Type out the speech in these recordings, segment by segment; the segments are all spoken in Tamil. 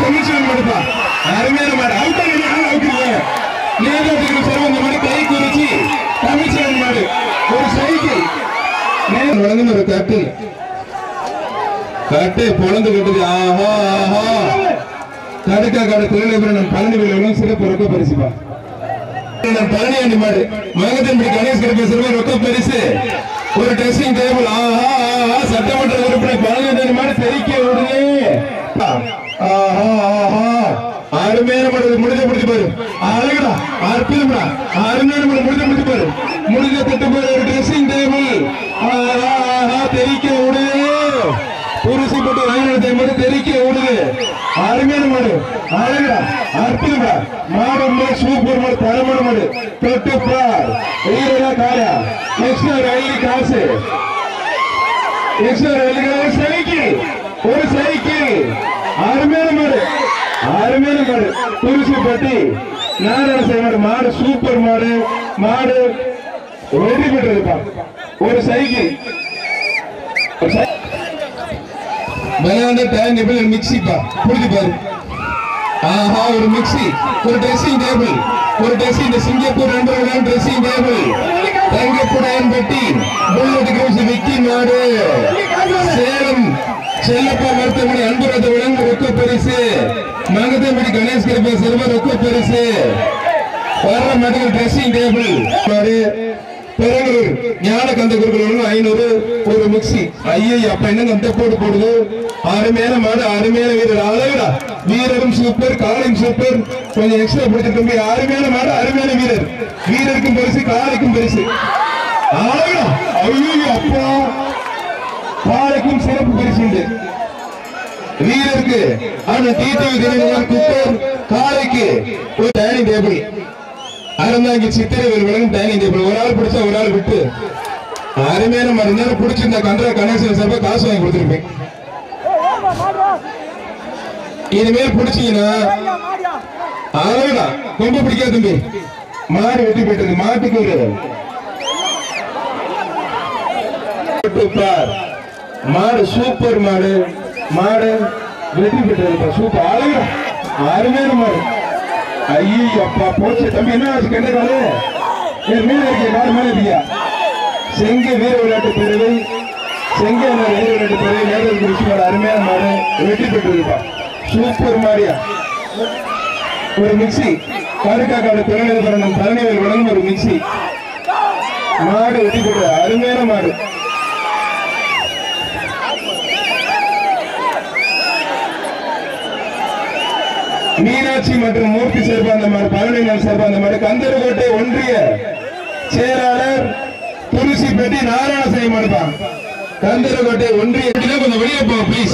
தமிழ்ச்செல்வன் மாடுப்பா அருமையான மாடு அவுட் ஆகி யாரும் அவுக்கிறீங்க நேதாஜிக்கு சார் இந்த மாதிரி கை குறிச்சி தமிழ்ச்செல்வன் மாடு ஒரு சைக்கிள் நேரம் வழங்கின ஒரு கட்டில் கட்டு பொழந்து கட்டுது ஆஹா ஆஹா தடுக்கா காடு தொழிலதிபர் பழனி விளையாடும் சிறப்பு ரொக்க பரிசுப்பா பழனியாண்டி மாடு மகதன்படி கணேஷ் கிருப்ப சிறுவர் ரொக்க பரிசு ஒரு ட்ரெஸ்ஸிங் டேபிள் ஆஹா ஆஹா சட்டமன்ற உறுப்பினர் பழனியாண்டி மாடு தெரிக்க விடுங்க ஆஹா ஆஹா அருமையான மாடு முடிஞ்ச முடிச்சு பாரு அழகுடா அற்புதம்டா அருமையான மாடு முடிஞ்ச முடிச்சு பாரு முடிஞ்ச தட்டு பாரு ஒரு ட்ரெஸ்ஸிங் டேபிள் ஆஹா ஆஹா தெரிக்க விடு புருசி போட்டு வாங்கினதை மட்டும் தெரிக்க விடுது அருமையான மாடு அழகுடா அற்புதம்டா மாடு உண்மையிலே சூப்பர் மாடு தரமான மாடு தொட்டு பார் வீரரா காயா எக்ஸ்ட்ரா ரயில் காசு எக்ஸ்ட்ரா ரயில் காசு சைக்கிள் ஒரு சைக்கிள் அருமையான மாடு அருமையான மாடு துருசி பட்டி நாராயண மாடு மாடு சூப்பர் மாடு மாடு வெற்றி பெற்றதுப்பா ஒரு சைக்கிள் ஒரு சை- விளையாண்ட டைம் டேபிள் மிக்சிப்பா புரிஞ்சு பாரு ஆஹா ஒரு மிக்ஸி ஒரு ட்ரெஸ்ஸிங் டேபிள் ஒரு ட்ரெஸ்ஸிங் இந்த சிங்கப்பூர் நண்பர்கள் ட்ரெஸ்ஸிங் டேபிள் தங்கப்புடையன் பெட்டி புல்லட் கிரூஸ் விக்கி நாடு சேலம் செல்லப்பா மருத்துவமனை அன்புரத விலங்கு ரொக்க பரிசு மங்கதம்படி கணேஷ் கிருப்பா சிறுவ ரொக்க பரிசு வர்ற மெடிக்கல் ட்ரெஸ்ஸிங் டேபிள் மாடு பெரங்கலூர் ஞான கந்த குருக்கள் ஐநூறு ஒரு மிக்ஸி ஐயோ அப்ப என்னங்க அந்த போட்டு போடுது அருமையான மாடு அருமையான வீரர் அழகுடா வீரரும் சூப்பர் காலையும் சூப்பர் கொஞ்சம் எக்ஸ்ட்ரா பிடிச்சிட்டு போய் அருமையான மாடு அருமையான வீரர் வீரருக்கும் பரிசு காலைக்கும் பரிசு அழகுடா ஐயோ அப்பா காலைக்கும் சிறப்பு பரிசு உண்டு வீரருக்கு ஆனா டிடிவி தினகரன் குப்பர் காலைக்கு ஒரு டைனிங் டேபிள் அறந்தாங்க சித்திரை விலங்கும் டைனிங் டேபிள் ஒரு ஆள் பிடிச்சா ஒரு ஆள் விட்டு அருமையான மணி நேரம் பிடிச்சிருந்த கண்டா கணேசன் சார்பா காசு வாங்கி கொடுத்துருப்பேன் இனிமேல் பிடிச்சீங்கன்னா அழகுதான் ரொம்ப பிடிக்காது தம்பி மாடு வெட்டி போயிட்டது மாட்டுக்கு ஒரு பார் மாடு சூப்பர் மாடு மாடு வெற்றி பெற்றது சூப்பர் அழகு அருமையான மாடு ஐயோ அப்பா போச்சு தம்பி என்ன ஆச்சு கண்டதாலே என் மீன் இருக்கிய காடு மேல இருக்கியா செங்க வீர விளையாட்டு பேரவை செங்க வீர விளையாட்டு பேரவை நேரத்துக்கு ருசி மாடு அருமையான மாடு வெற்றி பெற்றதுப்பா சூப்பர் மாடியா ஒரு மிக்சி கருக்காக்காடு தொழிலதிபர் பழனிவேல் வழங்கும் ஒரு மிக்சி மாடு வெற்றி பெற்றது அருமையான மாடு மீனாட்சி மற்றும் மூர்த்தி சேர்பாந்த மாடு பழனிநாள் சேர்பாந்த மாடு கந்தரகோட்டை ஒன்றிய செயலாளர் துருசிப்பட்டி நாராயணசாமி மாடுப்பான் கந்தரகோட்டை ஒன்றிய இப்படிதான் கொஞ்சம் வெளியே போ ப்ளீஸ்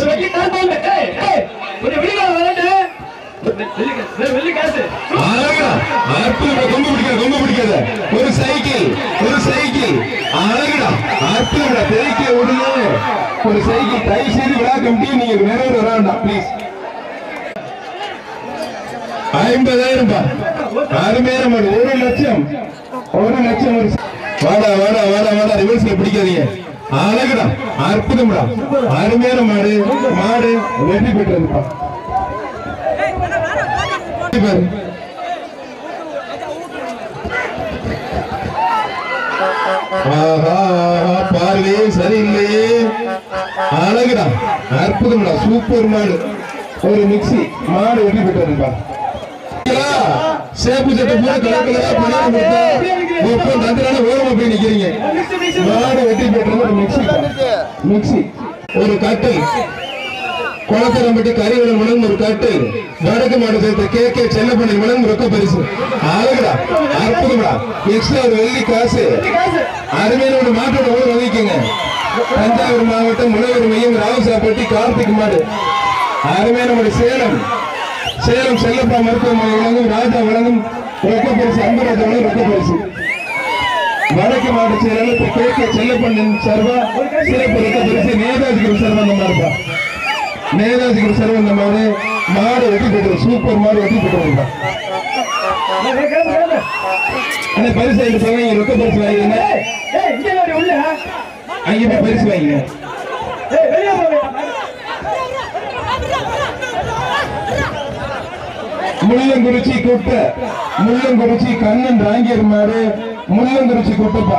அழகா அற்புதம் கொம்பு பிடிக்காத கொம்பு பிடிக்காத ஒரு சைக்கிள் ஒரு சைக்கிள் அழகுடா அற்புதம்டா தெரிக்க விடுங்க ஒரு சைக்கிள் தயவு செய்து விழா கமிட்டி நீங்க நிறைவேற வேண்டாம் ப்ளீஸ் ஐம்பதாயிரம் ரூபாய் அருமையான மாடு ஒரு லட்சம் ஒரு லட்சம் ஒரு வாடா வாடா வாடா வாடா ரிவர்ஸ்ல பிடிக்காதீங்க அழகுடா அற்புதம்டா அருமையான மாடு மாடு வெற்றி பெற்றதுப்பா பாரு. ஆஹா ஆஹா, பார்வையே சரியில்லையே அழகுடா அற்புதம்டா சூப்பர் மாடு ஒரு மிக்ஸி மாடு வெற்றி பெற்றதுப்பா சேப்பு சட்டை பூரா கலர் கலரா பணியாரம் கொடுத்தா ஒப்பம் தந்திரான ஓரமா போய் நிக்கிறீங்க மாடு வெட்டி பெற்றது ஒரு மிக்ஸி மிக்ஸி ஒரு கட்டில் குளத்தரம்பட்டி கரிவளம் வழங்கும் ஒரு கட்டில் வடக்கு மாடு சேர்த்த கே கே செல்லப்பண்ணி வழங்கும் ரொக்க பரிசு அழகுடா அற்புதம்டா எக்ஸ்ட்ரா ஒரு வெள்ளி காசு அருமையான ஒரு மாட்டோட ஊர் வாங்கிக்கோங்க தஞ்சாவூர் மாவட்டம் முனைவர் மையம் ராவசாப்பட்டி கார்த்திக் மாடு அருமையான ஒரு சேலம் சேலம் செல்லப்பா மருத்துவமனை வழங்கும் ராஜா வழங்கும் ரொக்க பரிசு அன்பராஜா வழங்கும் ரொக்க பரிசு வடக்கு மாவட்ட செயலாளர் திரு கே கே செல்லப்பண்ணின் சர்வா சிறப்பு ரொக்க பரிசு நேதாஜி குரு சர்வந்த மாறுபா நேதாஜி குரு சர்வந்த மாடு மாடு வெட்டி பெற்றது சூப்பர் மாடு வெட்டி பெற்றது அந்த பரிசு ஐந்து பதவி ரொக்க பரிசு வாங்கிங்க அங்கே போய் பரிசு வாங்கிங்க முள்ளங்குறிச்சி குட்ட முள்ளங்குறிச்சி கண்ணன் ராங்கியர் மாடு முள்ளங்குறிச்சி குட்டப்பா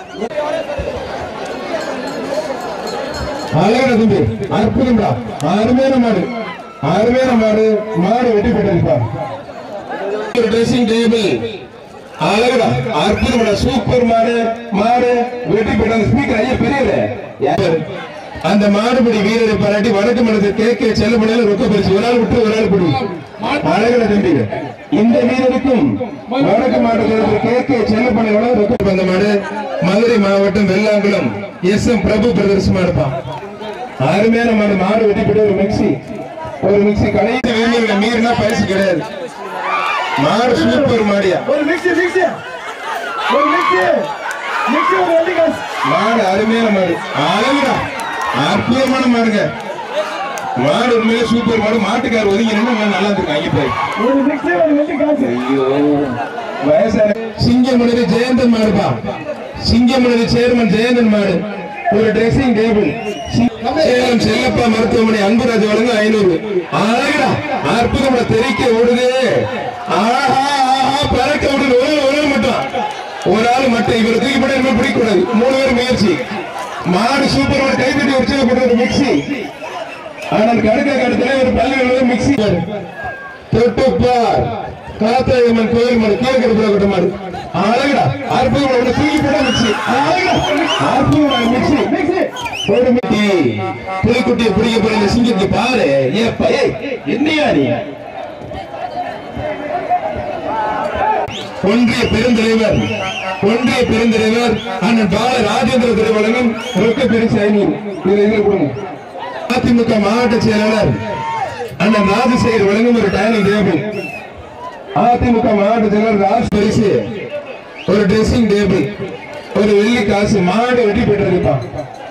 அழகா தம்பி அற்புதம்டா அருமையான மாடு அருமையான மாடு மாடு வெட்டி பெற்றிருப்பா ஒரு ட்ரெஸ்ஸிங் டேபிள் அழகா அற்புதமான சூப்பர் மாடு மாடு வெற்றி பெற்ற ஸ்பீக்கர் ஐயா பெரியவர் அந்த மாடுபடி வீரரை பாராட்டி வடக்கு மனது கேட்க செல்லப்படையில ரொக்க பரிசு ஒரு ஆள் விட்டு ஒரு ஆள் பிடி அழகா தம்பி இந்த வீரருக்கும் வடக்கு மாவட்டத்தில் கேட்க செல்லப்படையோட ரொக்க பந்த மாடு மதுரை மாவட்டம் Vellankulam S M Prabhu brothers மாடுப்பான் அருமையான மாடு மாடு வெட்டி போட்டு ஒரு மிக்சி ஒரு மிக்சி கடைசி வீரர்களை மீறினா பரிசு கிடையாது மாடு சூப்பர் மாடியா ஒரு மிக்ஸி மிக்ஸி ஒரு மிக்ஸி மிக்ஸி ஒரு வண்டி காசு மாடு அருமையான மாடு அழகுடா அற்புதமான மாடுங்க மாடு உண்மையிலே சூப்பர் மாடு மாட்டுக்கார் ஒதுங்கி நின்று நல்லா இருந்திருக்கு அங்கே போய் ஒரு மிக்ஸி ஒரு வண்டி காசு ஐயோ வயசான சிங்கமனது ஜெயந்தன் மாடுப்பா சிங்கமனது சேர்மன் ஜெயந்தன் மாடு ஒரு ட்ரெஸ்ஸிங் டேபிள் சேலம் செல்லப்பா மருத்துவமனை அன்புராஜ் வழங்க ஐநூறு அழகா அற்புதமா தெரிக்க ஓடுது ஆஹா ஆஹா பறக்க விடுது ஒரு ஆள், ஒரு ஆள் மட்டும் ஒரு ஆள் மட்டும் இவர் தூக்கி போட இனிமே பிடிக்க கூடாது மூணு பேர் முயற்சி மாடு சூப்பர் கைத்தட்டி உற்சாகப்பட்ட ஒரு மிக்சி ஆனால் கடுக்க கடத்துல ஒரு பள்ளி மிக்சி தொட்டுப்பார் காத்தாயம்மன் கோயில் மாடு கீழே கிடப்புற கொட்ட மாடு அழகுடா அற்புதமா உன்னை தூக்கி போட மிக்சி அழகுடா அற்புதமா மிக்சி மிக்ஸி ஒரு மிட்டி புலிக்குட்டியை பிடிக்க போற இந்த சிங்கத்தை பாரு ஏப்பா ஏய் என்னையா நீ ஒன்றிய பெருந்தலைவர் ஒன்றிய பெருந்தலைவர் அண்ணன் பால ராஜேந்திர திருவழங்கம் ரொக்க பரிசு ஐநூறு இதை இதில் கொடுங்க அதிமுக மாவட்ட செயலாளர் அண்ணன் ராஜசேகர் வழங்கும் ஒரு டைனிங் டேபிள் அதிமுக மாவட்ட செயலாளர் ராஜ் பரிசு ஒரு ட்ரெஸ்ஸிங் டேபிள் ஒரு வெள்ளி காசு மாடு வெட்டி பெற்றிருப்பான்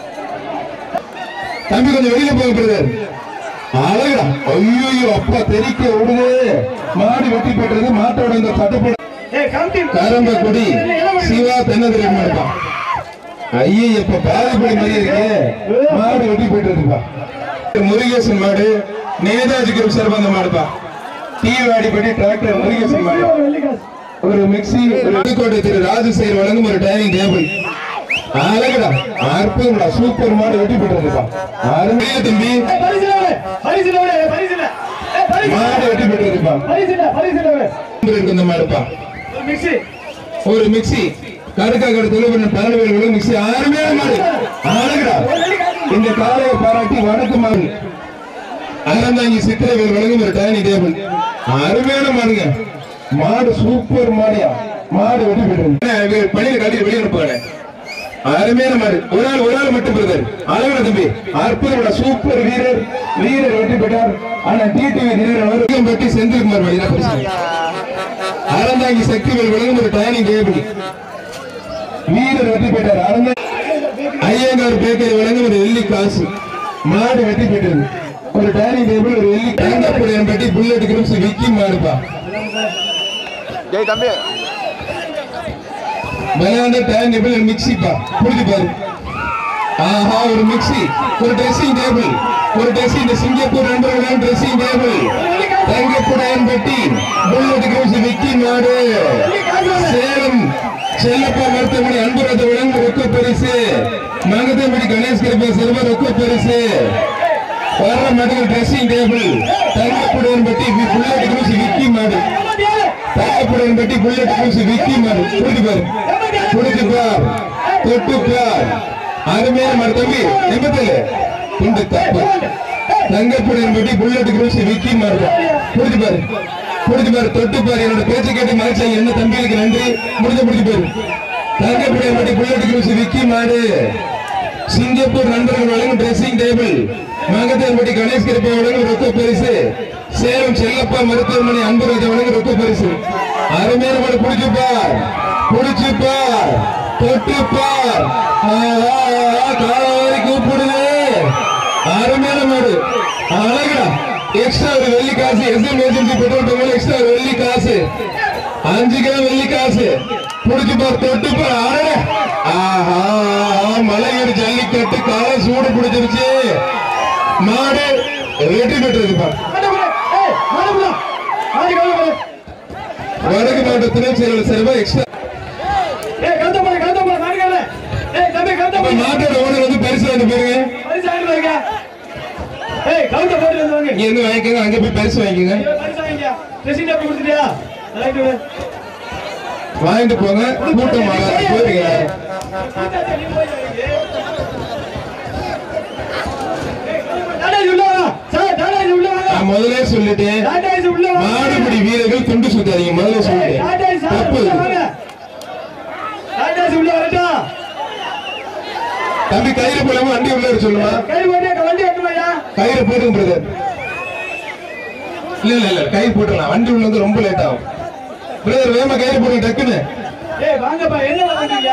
தம்பி கொஞ்சம் வெளியில போக பிரதர் அழகா ஐயோ அப்பா தெரிக்க விடுது மாடு வெட்டி பெற்றது மாட்டோட இந்த தட்டுப்பட ஏய் கமிட்டி கரம்ப கொடி சிவா தென்னதிரை மாடுப்பான் ஐயே இப்ப பாதிப்படி மாதிரி இருக்கு மாடு வெட்டி போயிட்டு முருகேசன் மாடு நேதாஜி குரூப் சார்பாக மாடுப்பா டீ வாடிப்படி டிராக்டர் முருகேசன் மாடு ஒரு வண்டி காசு ஒரு மிக்சி ஒரு புதுக்கோட்டை திரு ராஜசேகர் வழங்கும் ஒரு டைனிங் டேபிள் அழகுடா அற்புதம்டா சூப்பர் மாடு வெட்டி போட்டுருப்பா அருமையா தம்பி ஏய் பரிசுல விடு பரிசுல விடு ஏய் பரிசுல ஏய் பரிசுல மாடு வெட்டி போட்டுருப்பா பரிசுல பரிசுல விடு இருக்கு இந்த மாடுப்பா ஒரு மிக்ஸி ஒரு மிக்சி கடுக்கா கடத்துல பண்ண தலைவர் விழும் மிக்சி அருமையான மாடு அழகுடா ஒரு வண்டி காசு இந்த காலையை பாராட்டி வடக்கு மாடு அறந்தாங்கி சித்திரைகள் வழங்கும் ஒரு டைனிங் டேபிள் அருமையான மாடுங்க மாடு சூப்பர் மாடியா மாடு வெட்டி போயிட்டு பணியில காட்டி வெளியே அனுப்புவாங்க அருமையான மாடு ஒரு ஆள் ஒரு ஆள் மட்டும் பிரதர் அழகான தம்பி அற்புதமான சூப்பர் வீரர் வீரர் வெற்றி பெற்றார் ஆனா டிடிவி வீரர் வரைக்கும் பற்றி செந்தில்குமார் மணி தான் பரிசு அறந்தாங்கி சக்திவேல் வழங்கும் ஒரு டைனிங் டேபிள் வீரர் வெற்றி பெற்றார் அறந்தாங்கி ஐயங்கார் பேக்கரி வழங்கும் ஒரு வெள்ளி காசு மாடு வெட்டி பெற்றது ஒரு டைனிங் டேபிள் ஒரு வெள்ளி தங்கப்புடையன் பெட்டி புல்லட் கிரிப்ஸ் விக்கி மாடுப்பா டேய் தம்பி விளையாண்ட டைனிங் டேபிள் மிக்சிப்பா புரிஞ்சு பாரு ஆஹா ஒரு மிக்ஸி ஒரு ட்ரெஸ்ஸிங் டேபிள் ஒரு ட்ரெஸ்ஸிங் இந்த சிங்கப்பூர் நண்பர்கள் ட்ரெஸ்ஸிங் டேபிள் தங்கப்புடையன் பெட்டி புல்லட் கிரிப்ஸ் விக்கி மாடு சேலம் செல்லப்பா மருத்துவமனை அன்புராஜ வழங்கும் ரொக்க பரிசு மங்கதம்படி கணேஷ் கிருப்பா செல்வ ரொக்க பரிசு வர்ற மெடிக்கல் ட்ரெஸ்ஸிங் டேபிள் தங்கப்புடன் பட்டி புல்லட் கிரூஸ் விக்கி மாடு தங்கப்புடன் பட்டி புல்லட் கிரூஸ் விக்கி மாடு புரிஞ்சு பாரு புரிஞ்சு பார் தொட்டு பார் அருமையான மாடு தம்பி எண்பத்தேழு துண்டு தப்பு தங்கப்புடன் பட்டி புல்லட் கிரூஸ் விக்கி மாடு புரிஞ்சு பாரு புரிஞ்சு பாரு தொட்டு பாரு என்னோட பேச்சு கேட்டு மகிழ்ச்சி என்ன தம்பிகளுக்கு நன்றி முடிஞ்ச முடிஞ்சு பாரு தங்கப்புடன் பட்டி புல்லட் கிரூஸ் விக்கி மாடு சிங்கப்பூர் நண்பர்கள் வழங்கும் ட்ரெஸ்ஸிங் டேபிள் மங்கத்தேன்பட்டி கணேஷ் கிருப்பா வழங்கும் ரொக்க பரிசு சேலம் செல்லப்பா மருத்துவமனை அன்புராஜா வழங்கும் ரொக்க பரிசு அருமையான மாடு புடிச்சு பார் புடிச்சு பார் தொட்டு பார் காலாவரி கூப்பிடுது அருமையான மாடு அழகா எக்ஸ்ட்ரா ஒரு வெள்ளி காசு எஸ்எம் ஏஜென்சி பெட்ரோல் பங்காளி எக்ஸ்ட்ரா ஒரு வெள்ளி காசு அஞ்சு கிலோ வெள்ளி காசு புடிச்சு பார் தொட்டு பார் அடடே. ஆஹா மலையடி ஜல்லிக்கட்டு கால சூடு பிடிச்சிருச்சு மாடு வெற்றி பெற்றிருப்பா மாடபுரம் ஏய் மாடபுரம் மாடு கவுந்த மாடு வடக்கு மாவட்ட துணை செயலாளர் சார்பா எக்ஸ்ட்ரா ஏய் கவுந்த மாடு கவுந்த மாடு மாடு கவுந்த ஏய் தம்பி கவுந்த அப்ப மாடு மாட்டோட ஓனர் வந்து பரிசு வாங்கி போயிருங்க பரிசு வாங்கிட்டு வாங்க ஏய் கவுந்த போட்டு வந்து வாங்க நீங்க வந்து வாங்கிக்கோங்க அங்க போய் பரிசு வாங்கிக்கோங்க ஏய், பரிசு வாங்கிக்க ட்ரெஸ்ஸிங் டேபிள் கொடுத்துட்டியா ரைட் விடு வாங்கிட்டு போங்க கூட்டம் ஆகாது போயிருங்க டாடாஜி உள்ள வா சார் டாடாஜி உள்ள வாங்க நான் முதல்ல சொல்லிட்டேன் டாடாஜி உள்ள வாங்க மாடுபிடி வீரர்கள் துண்டு சுத்தாதீங்க முதல்ல சொல்லிட்டேன் டாடாஜி சார் தப்பு உள்ள வாங்க டாடாஜி உள்ள வரட்டா தம்பி கயிறு போலாமா வண்டி உள்ள வர சொல்லுமா கை போட்டு வண்டி எடுத்துமையா கயிறு போடுங்க பிரதர் இல்ல இல்ல இல்ல கயிறு போட்டுடலாம் வண்டி உள்ள வந்து ரொம்ப லேட் ஆகும் பிரதர் வேகமா கயிறு போடுங்க டக்குன்னு ஏய் வாங்கப்பா என்ன பண்றீங்க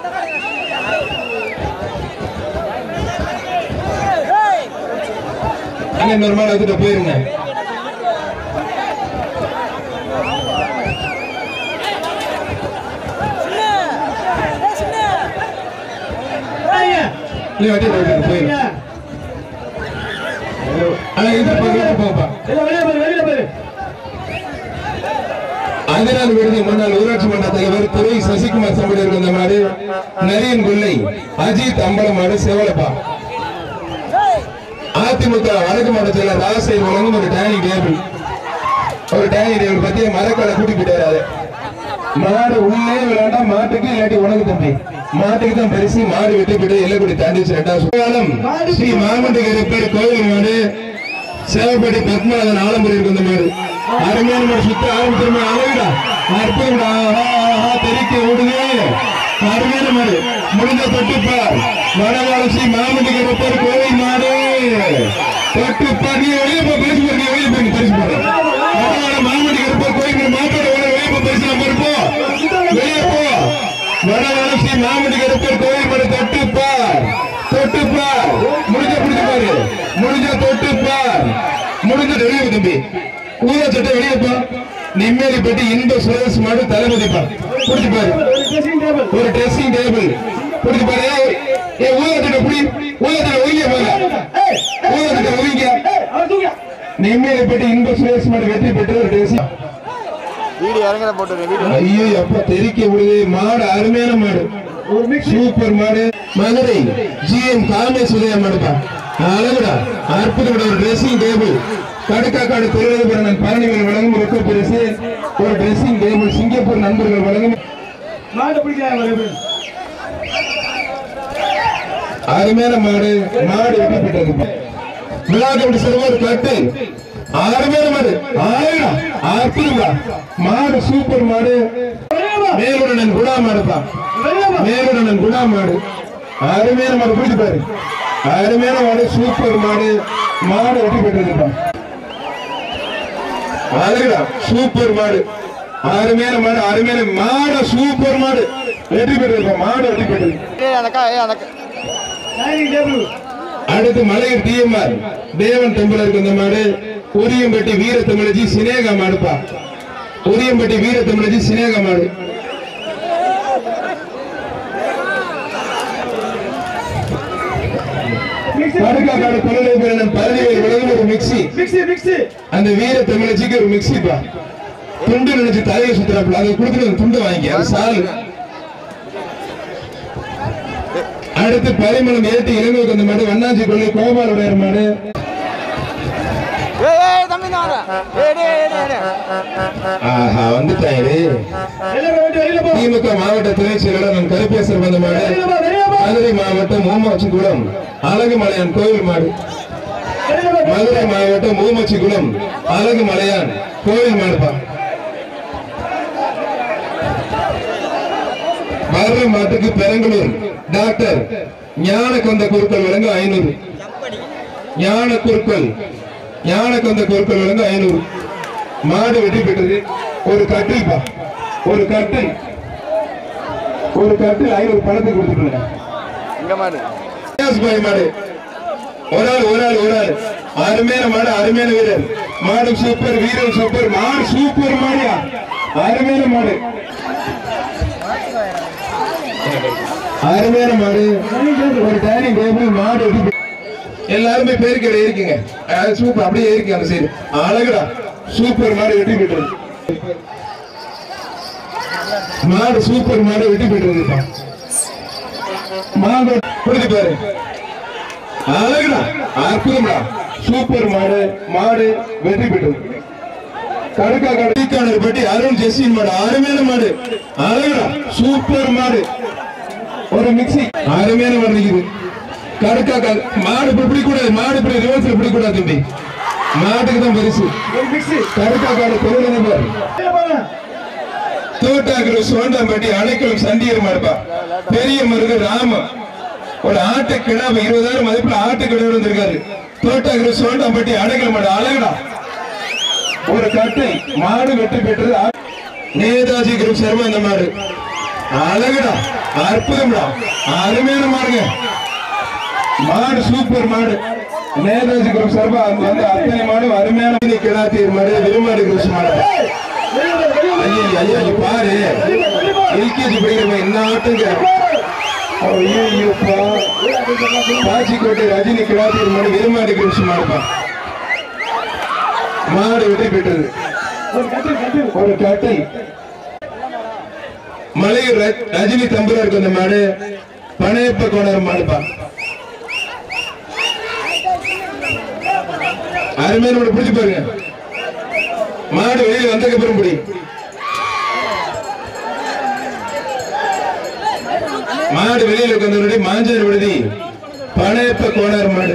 அங்க இன்னொரு மாடு எடுத்துட்டு போயிருங்க வாங்க இல்ல வண்டி எடுத்துட்டு போயிருங்க ஆனா இது போங்க போப்பா இல்ல வெளிய போரு வெளிய போரு அதனால் விடுதி முன்னாள் ஊராட்சி மன்ற தலைவர் துறை சசிகுமார் சம்படி இருந்த மாடு நரியன் கொள்ளை அஜித் அம்பலம் மாடு செவலப்பா அதிமுக வடக்கு மாவட்ட செயலர் ராஜசேகர் வழங்கும் ஒரு டைனிங் டேபிள் ஒரு டைனிங் டேபிள் பத்தி மரக்கால கூட்டி போயிட்டாரு மாடு உள்ளே விளையாண்டா மாட்டுக்கு இல்லாட்டி உனக்கு தம்பி மாட்டுக்கு தான் பரிசு மாடு வெட்டி போயிட்டு எல்லக்குடி தாண்டிச்சு ரெண்டாவது சுகாலம் ஸ்ரீ மாமண்டகரி பேர் கோயில் மாடு சேவப்பட்டி பத்மநாதன் ஆலம்பரி இருக்கு இந்த மாடு அருமையான மாடு சுத்த ஆரம்பிச்சிருமா அழகுடா அற்புதம்டா ஆஹா, ஆஹா, தெறிக்க ஓடுது அருமையான மாடு முடிஞ்ச தொட்டுப்பார் வடவாளம் ஸ்ரீ மாமண்டகரி பேர் கோயில் மாடு தொட்டுப்பார் நீ வெளியே போ பரிசு போடுங்க வெளியே போய் பரிசு போடுறேன் வடவாளம் மாமண்டகரி பேர் கோயில் மாட்டோட வெளியே போ பரிசு நம்பர் போ வெளியே போ வடவாளம் ஸ்ரீ மாமண்டகரி பேர் கோயில் மாடு தொட்டுப்பார் தொட்டுப்பார் முடிஞ்ச பிடிச்சு பாரு முடிஞ்ச தொட்டுப்பார் முடிஞ்ச வெளியே போ தம்பி ஊரா சட்டை வெளியே போ நிம்மதி பெட்டி இன்ப சுரேஷ் மாடு தளபதி பா பிடிச்சு பாரு ஒரு ட்ரெஸ்ஸிங் டேபிள் ஒரு ட்ரெஸ்ஸிங் டேபிள் பிடிச்சு பாரு ஏய், ஏய் ஊரா சட்டை புடி ஊரா சட்டை ஒதுங்க போங்க ஏய் ஊரா சட்டை ஒதுங்க ஏய் அவர் தூங்க நிம்மதி பெட்டி இன்ப சுரேஷ் மாடு வெற்றி பெற்ற ஒரு ட்ரெஸ்ஸிங் வீடியோ இறங்குற போட்டுருக்கேன் வீடியோ ஐயோ அப்பா தெறிக்க விடுது மாடு அருமையான மாடு ஒரு மிக்ஸ் சூப்பர் மாடு மதுரை ஜிஎம் காமேஸ்வரியா மாடுப்பா அழகுடா அற்புதம் ஒரு ட்ரெஸ்ஸிங் டேபிள் கடுக்காக்காடு தொழிலதிபர் பழனிகள் வழங்கும் ரொக்க பரிசு ஒரு ட்ரெஸ்ஸிங் டேபிள் சிங்கப்பூர் நண்பர்கள் வழங்கும் மாடு பிடிக்கிறாங்க ஒரு பேர் அருமையான மாடு மாடு வெற்றி பெற்றது விழாக்கம்பி சிறுவர் கட்டு அருமையான மாடு ஆயிடா அற்புதம்டா மாடு சூப்பர் மாடு வெளியவா மேலுடனன் குடா மாடுப்பா வெளியவா மேலுடனன் குடா மாடு அருமையான மாடு பிடிச்சு பாரு அருமையான மாடு சூப்பர் மாடு மாடு வெற்றி பெற்றிருப்பா அழகுடா சூப்பர் மாடு அருமையான மாடு அருமையான மாடு சூப்பர் மாடு வெற்றி பெற்றிருப்பா மாடு வெற்றி பெற்றிருக்கு ஏய் அந்தக்கா ஏய் அந்த டைனிங் டேபிள் அடுத்து மலையூர் டிஎம்ஆர் தேவன் டெம்பிள் இருக்கு இந்த மாடு உரியம்பட்டி வீர தமிழஜி சினேகா மாடுப்பா உரியம்பட்டி வீர தமிழஜி சினேகா மாடு மிக்ஸி படுக்காக்காடு தொழிலதிபர் பழனிவேல் விலகும் ஒரு மிக்சி மிக்ஸி மிக்ஸி அந்த வீர தமிழச்சிக்கு ஒரு மிக்சிப்பா துண்டு நினைச்சு தலையை சுத்துறாப்புல அதை கொடுத்துட்டு அந்த துண்டு வாங்கிக்க அது சால் அடுத்து பரிமளம் ஏற்றி இலங்கைக்கு அந்த மாடு வண்ணாச்சி கொள்ளை கோபாலுடைய மாடு ஏய் ஏய் தம்பி நான் வரேன் ஏய் டேய் டேய் டேய் ஆஹா வந்துட்டாரு எல்லாரும் வந்து வெளியில போ திமுக மாவட்ட துணை செயலாளர் நான் கருப்பேசர் வந்த மாடு வெளியில போ வெளியில போ மதுரை மாவட்டம் மூமாச்சிக்குளம் அழகுமலையான் கோயில் மாடு வெளியில போ மதுரை மாவட்டம் மூமச்சிக்குளம் அழகுமலையான் கோயில் மாடுப்பா மதுரை மாட்டுக்கு பெரம்பலூர் டாக்டர் ஞான கொந்த குருக்கள் வழங்க ஐநூறு ஞான குருக்கள் ஞான கொந்த குருக்கள் வழங்க ஐநூறு மாடு வெற்றி பெற்றது ஒரு கட்டில்பா ஒரு கட்டில் ஒரு கட்டில் ஐநூறு பணத்துக்கு கொடுத்துருங்க இங்க மாடு பாய் மாடு ஒரு ஆள் ஒரு ஆள் ஒரு ஆள் அருமையான மாடு அருமையான வீரர் மாடு சூப்பர் வீரர் சூப்பர் மாடு சூப்பர் மாடியா அருமையான மாடு அருமையான மாடு ஒரு டைனிங் டேபிள் மாடு வெட்டி எல்லாருமே பேருக்கு இருக்குங்க அது சூப்பர் அப்படியே இருக்கு அந்த சைடு அழகுடா சூப்பர் மாடு வெட்டி பெற்றது மாடு சூப்பர் மாடு வெட்டி பெற்றதுப்பா மாடு புரிஞ்சு பாரு அழகுடா அற்புதம்டா சூப்பர் மாடு மாடு வெற்றி பெற்றது கடுக்கா கடைக்கானர் பட்டி அருண் ஜெஸ்டின் மாடு அருமையான மாடு அழகுடா சூப்பர் மாடு ஒரு மிக்ஸி அருமையான மாடு நிக்குது கடுக்கா க- மாடு இப்படி பிடிக்கூடாது மாடு இப்படி ரிவர்ஸ்ல பிடிக்கூடாது தம்பி மாட்டுக்கு தான் பரிசு ஒரு மிக்ஸி கடுக்கா காடு தொழில் நம்பர் இல்ல பாருங்க தோட்டாக்குற சோண்டாம்பட்டி அணைக்கலம் சண்டியர் மாடுப்பா பெரிய மருது ராம ஒரு ஆட்டு கிடாம இருபதாயிரம் மதிப்புல ஆட்டு கிடாம வந்திருக்காரு தோட்டாக்குற சோண்டாம்பட்டி அணைக்கலம் மாடு அழகுடா ஒரு கட்டை மாடு வெற்றி பெற்றது ஆ- நேதாஜி குரூப் சர்மா அந்த மாடு அழகுடா அற்புதம்டா அருமையான மாடுங்க மாடு சூப்பர் மாடு நேதாஜி குரூப் சர்மா அங்க வந்து அத்தனை மாடு அருமையான கிடாத்தீர் மாடு விருமாடு குரூப் மாடு வெளியே வா, வெளியே வா. ஐயா ஐயா ஐயா, பாரு எல்கேஜி படிக்கிற என்ன ஆட்டுங்க ஐயோப்பா காட்சிக்கோட்டை ரஜினி கிடாத்தீர் மாடு விருமாடு குரூப் மாடுப்பா மாடு வெற்றி பெற்றது ஒரு கட்டு கட்டு ஒரு கட்டை மலையூர் ர- ரஜினி தம்புரா இருக்கு அந்த மாடு பனையப்ப கோணர் மாடுப்பா அருமையான மாடு பிடிச்சு பாருங்க மாடு வெளியில வந்ததுக்கு அப்புறம் பிடி மாடு வெளியில உட்காந்து மாஞ்சர் விடுதி பனையப்ப கோணர் மாடு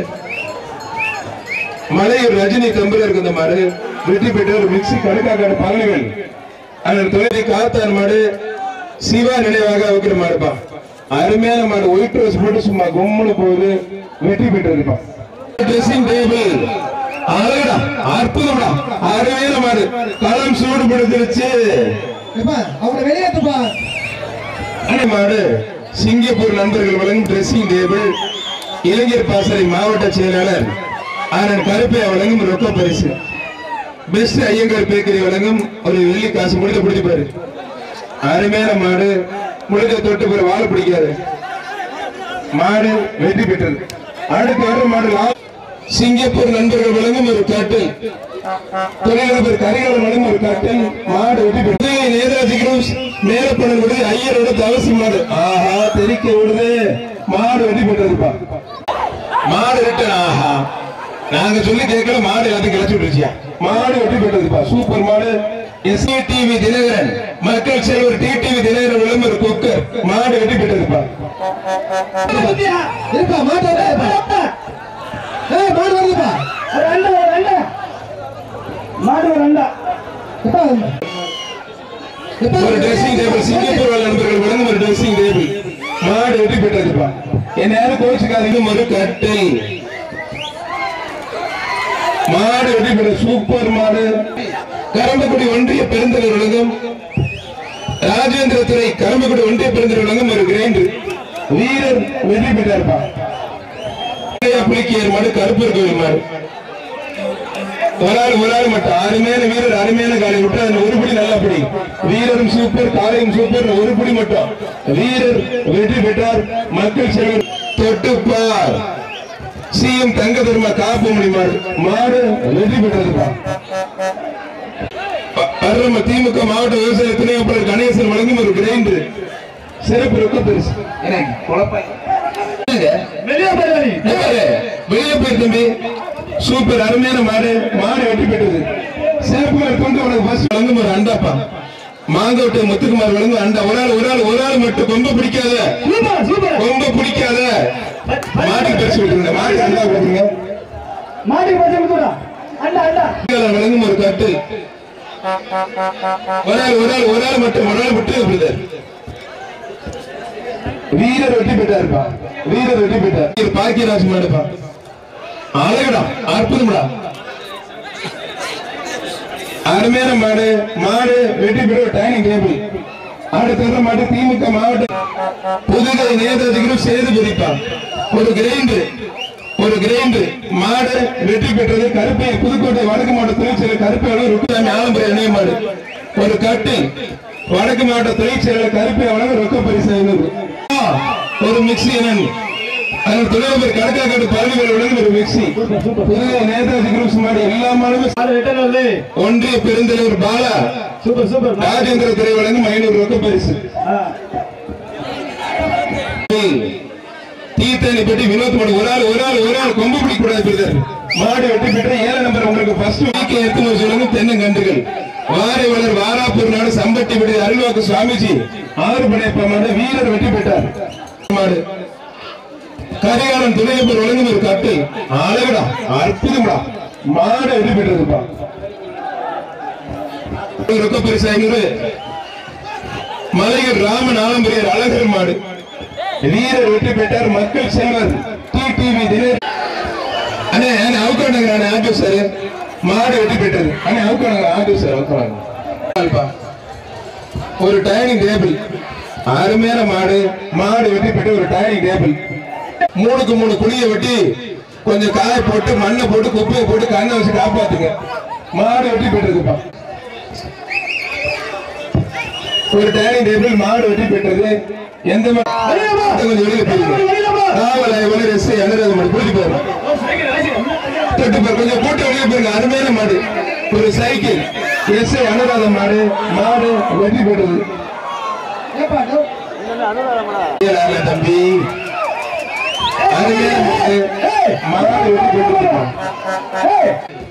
மலையூர் ரஜினி தம்புரா இருக்கு அந்த மாடு வெற்றி பெற்ற ஒரு மிக்சி கடுக்காக்காடு பழனிகள் அதன் தொழிலை காத்தான் மாடு சிவா நினைவாக வைக்கிற மாடுப்பா அருமையான மாடு ஒயிட் ரோஸ் போட்டு சும்மா கும்முன்னு போகுது வெற்றி பெற்றதுப்பா ட்ரெஸ்ஸிங் டேபிள் அழகுடா அற்புதம்டா அருமையான மாடு களம் சூடு படுத்துருச்சு அவரை வெளியேற்றுப்பா அணை மாடு சிங்கப்பூர் நண்பர்கள் வழங்கும் ட்ரெஸ்ஸிங் டேபிள் இளைஞர் பாசறை மாவட்ட செயலாளர் ஆனந்த் கருப்பையா வழங்கும் ரொக்க பரிசு பெஸ்ட் ஐயங்கார் பேக்கரி வழங்கும் ஒரு வெள்ளி காசு முடிக்க பிடிப்பாரு அருமையான மாடு முழுக்க தொட்டு போய் வாழ பிடிக்காது மாடு வெற்றி பெற்றது அடுத்து வரும் மாடு லா- சிங்கப்பூர் நண்பர்கள் வழங்கும் ஒரு காட்டில் தொழிலதிபர் கரிகாலன் வழங்கும் ஒரு காட்டில் மாடு வெற்றி பெற்றது நேதாஜி குரூஸ் மேலப்பணம் விடுது ஐயரோட தவசி மாடு ஆஹா தெரிக்க விடுது மாடு வெற்றி பெற்றதுப்பா மாடு ரிட்டன் ஆஹா நாங்க சொல்லி கேட்கல மாடு எல்லாத்தையும் கிளச்சி விட்டுருச்சியா மாடு வெற்றி பெற்றதுப்பா சூப்பர் மாடு எஸ்ஏ டிவி தினகரன் மக்கள் செல்வர் டி டிவி தினகரன் விளம்பர குக்கர் மாடு வெற்றி பெற்றதுப்பா இருப்பா மாட்டு வருதுப்பா ஏய் மாடு வருதுப்பா ஒரு அண்டா ஒரு அண்டா மாடு ஒரு அண்டா எப்பா எப்பா ஒரு ட்ரெஸ்ஸிங் டேபிள் சிங்கப்பூர் வாழ் நண்பர்கள் வழங்கும் ஒரு ட்ரெஸ்ஸிங் டேபிள் மாடு வெற்றி பெற்றதுப்பா என் நேரம் கோச்சுக்காதீங்க ஒரு கட்டில் மாடு வெற்றி பெற்ற சூப்பர் மாடு கரம்பக்குடி ஒன்றிய பெருந்தலை வழங்கும் ராஜேந்திர துறை கரம்பக்குடி ஒன்றிய பெருந்தலை வழங்கும் ஒரு கிரைண்டர் வீரர் வெற்றி பெற்றார்ப்பா புலிக்கியர் மாடு கருப்பர் கோயில் மாடு ஒரு ஆள் ஒரு ஆள் மட்டும் அருமையான வீரர் அருமையான காலை விட்டு அதுல ஒரு படி நல்ல படி வீரரும் சூப்பர் காலையும் சூப்பர் ஒரு படி மட்டும் வீரர் வெற்றி பெற்றார் மக்கள் செல்வர் தொட்டுப்பார் சிஎம் தங்க தர்ம காப்பு மணி மாடு மாடு வெற்றி பெற்றதுப்பா ப- பர்ரம திமுக மாவட்ட விவசாய துணை அமைப்பாளர் கணேசன் வழங்கும் ஒரு கிரைண்டர் சிறப்பு ரொக்க பரிசு எனக்கு குழப்பம் என்னங்க? வெளியே போய் ஏய், வெளியே போயிரு தம்பி சூப்பர் அருமையான மாடு மாடு வெற்றி பெற்றது சிறப்புமார் கொண்டு உனக்கு ஃபர்ஸ்ட் வழங்கும் ஒரு அண்டாப்பா மாங்கோட்டை முத்துக்குமார் வழங்கும் அண்டா ஒரு ஆள் ஒரு ஆள் ஒரு ஆள் மட்டும் கொம்ப பிடிக்காத சூப்பர் சூப்பர் கொம்ப பிடிக்காத மாட்டுக்கு பரிசு விட்டுருங்க மாடு அண்டா கொடுத்துருங்க மாட்டுக்கு பச்சை கொடுத்துடா அண்டா அண்டா கீழே வழங்கும் ஒரு கட்டு ஒரு ஆள் ஒரு ஆள் ஒரு ஆள் மட்டும் ஒரு ஆள் விட்டு பிரதர் வீரர் வெற்றி பெற்றாருப்பா வீரர் வெற்றி பெற்றார் இது பாக்கியராஜ் மாடுப்பா அழகுடா அற்புதம்டா அருமையான மாடு மாடு வெற்றி பெற்ற டைனிங் டேபிள் அடுத்த மாடு திமுக மாவட்ட புதுகை நேதாஜிகளும் சேது பிரிப்பா ஒரு கிரைண்டர் ஒரு கிரைண்டர் மாடு வெற்றி பெற்றது கருப்பை புதுக்கோட்டை வடக்கு மாவட்ட தொழிற்சேலை கருப்பை வளம் ருக்குசாமி ஆலம்புரை இணைய மாடு ஒரு கட்டு வடக்கு மாவட்ட தொழிற்சேலை கருப்பை வளம் ரொக்க பரிசு ஐநூறு ஆ, ஒரு மிக்சி என்னன்னு அதில் தொழிலதிபர் கடற்காடு பழனிகளுடன் ஒரு மிக்சி புதுவை நேதாஜி குரூப்ஸ் மாடி எல்லா மாணவரும் ஆறு ரிட்டர்ன் வருது ஒன்றிய பெருந்தலைவர் பாலா சூப்பர் சூப்பர் ராஜேந்திர துறை வழங்கும் ஐநூறு ரொக்க பரிசு ஆ. தீத்தனி பெட்டி வினோத் மாடு ஒரு ஆள் ஒரு ஆள் ஒரு ஆள் கொம்பு பிடிக்க கூடாது பிரதர் மாடு வெட்டி பெற்ற ஏழு நம்பர் உங்களுக்கு ஃபர்ஸ்ட் வீக்கை எடுத்து சொல்லுங்க தென்னங்கன்றுகள் வாரை வளர் வாராப்பூர் நாடு சம்பட்டி விடுதி அருள்வாக்கு சுவாமிஜி ஆறு படையப்ப மாடு வீரர் வெற்றி பெற்றார் மாடு கரிகாலன் துணையப்பர் வழங்கும் ஒரு கட்டு அழகுடா அற்புதம்டா மாடு வெற்றி பெற்றதுப்பா ஒரு ரொக்க பரிசு ஐநூறு மலையூர் ராமன் ஆலம்பரியர் அழகர் மாடு வீரர் வெற்றி பெற்றார் மக்கள் செல்வர் டி டிவி தினர் அண்ணே அண்ணே அவுக்கானுங்க அண்ணே ஆட்டோ சார் மாடு வெற்றி பெற்றது அண்ணே அவுக்கானுங்க ஆட்டோ சார் அவுக்கானுங்க ஒரு டைனிங் டேபிள் அருமையான மாடு மாடு வெட்டி பெற்று ஒரு டைனிங் டேபிள் மூணுக்கு மூணு குழியை வெட்டி கொஞ்சம் காய போட்டு மண்ணை போட்டு குப்பையை போட்டு கண்ணை வச்சு காப்பாத்துங்க மாடு வெட்டி பெற்றதுப்பா ஒரு டைனிங் டேபிள் மாடு வெட்டி பெற்றது எந்த மா- கொஞ்சம் வெளியில போயிருங்க காவல் ஆய்வாளர் எஸ் ஐ அனுராதமன் கூட்டி போயிருங்க தொட்டு பாரு, கொஞ்சம் போட்டு வெளியே போயிருங்க அருமையான மாடு ஒரு சைக்கிள் எஸ் ஐ அனுராத மாடு மாடு வெற்றி பெற்றது ஏப்பா, டோ. ஏறாங்க தம்பி அருமையான மாடு மாடு வெற்றி பெற்றது ஏய்,